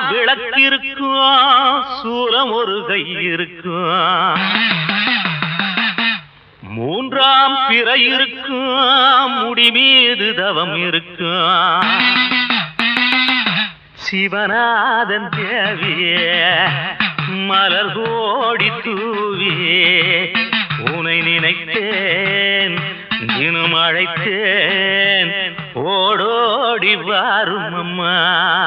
விளக்கிருக்கும் சூலம் ஒரு கை இருக்கும் மூன்றாம் பிறை இருக்கும் முடி மீது தவம் இருக்கும் சிவநாதன் தேவியே மலர் கோடி தூவியே உனை நினைத்தேன் தினம் அழைத்தேன் ஓடோடி வாரும் அம்மா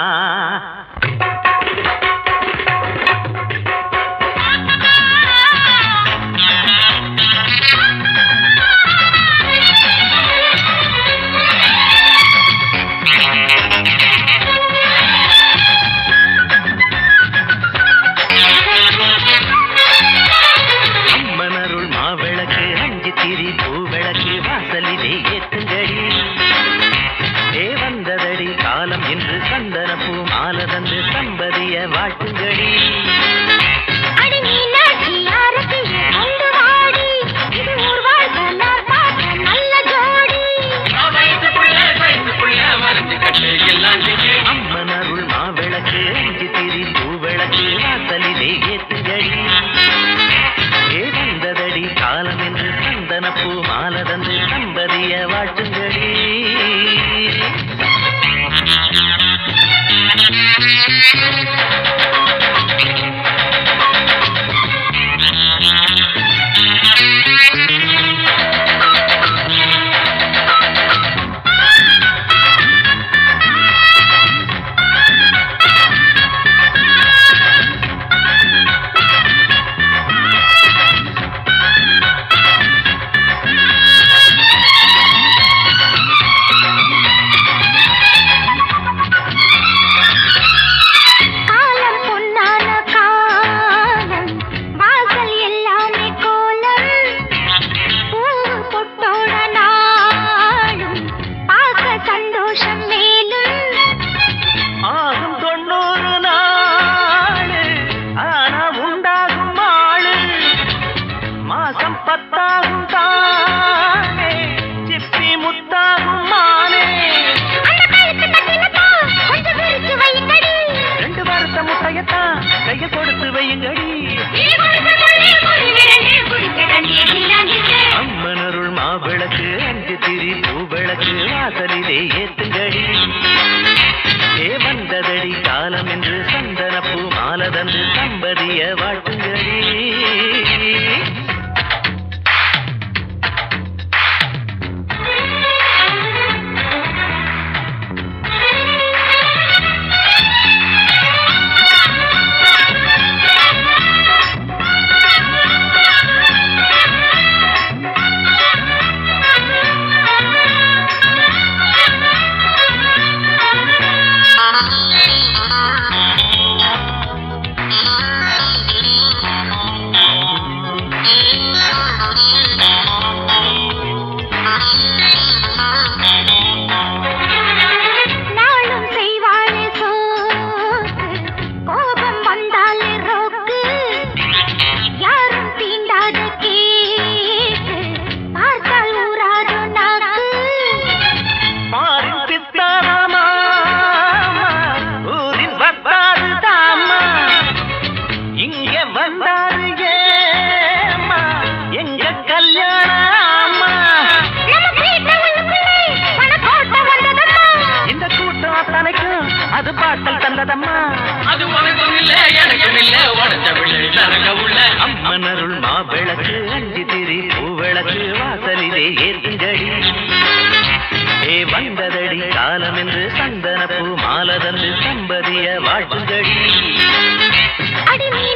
அம்மனருள் மாவிளக்கு அஞ்சு திரி பூவிளக்கு வாசலிலே ஏத்துங்கடி தேவந்ததடி காலம் என்று சந்தன பூ மாலை தந்து சம்பதிய வாழ்த்துங்கடி அடி மீனாட்சி ஆரத்தியை கொண்டு வாடி இது ஊர் வாழ்க்கலார் பார்த்த நல்ல ஜோடி அம்மனருள் மாவிளக்கு அஞ்சு திரி பூவிளக்கு வாசலிலே ஏத்துங்கடி தேவந்ததடி காலம் என்று சந்தன பூ மாலை தந்து சம்பதிய வாழ்த்துங்கடி காலம் பொன்னான காலம் வாசல் எல்லாமே கோலம் பூ பொட்டோட நாளும் பார்க்க சந்தோஷம் மேலும் ஆகும் தொண்ணூறு நாளு ஆனா உண்டாகும் ஆளு மாசம் பத்தாகும் தானே சிப்பி முத்தாகும் மானே அந்த கழுத்து கட்டினத்தான் கொஞ்சம் விரிச்சு வைங்கடி ரெண்டு வாரத்த முட்டையத்தான் கைய கொடுத்து வையுங்கடி அம்மனருள் மாவிளக்கு அஞ்சு திரி பூவிளக்கு வாசலிலே ஏத்துங்கடி ஏ வந்ததடி காலம் என்று சந்தன பூ மாலதன்று சம்பதிய வாழ்த்துங்கடி நாளும் செய்வாளே சோக்கு கோபம் வந்தாலே ரோக்கு யாரும் தீண்டாத கேக்கு பார்த்தால் ஊராதோ நாக்கு மாறின் பித்தானாமா ஊரின் வந்தாரு தாமா இங்க வந்தாரு ஏமா எங்க கல்யாணமா நம்ம வீட்டை உள்ளுக்குள்ளே பணக்கோட்டை வந்ததம்மா இந்த கூட்டம் அத்தனைக்கும் அது பாட்டல் தந்ததம்மா அது உனக்கும் இல்ல எனக்கும் இல்ல உடச்ச பிள்ளை சரங்க உள்ள அம்மனருள் மாவிளக்கு அஞ்சு திரி பூவிளக்கு வாசலிலே ஏத்துங்கடி ஏ வந்ததடி காலம் என்று சந்தன பூ மாலதன்று சம்பதிய வாழ்த்துங்கடி அடி நீ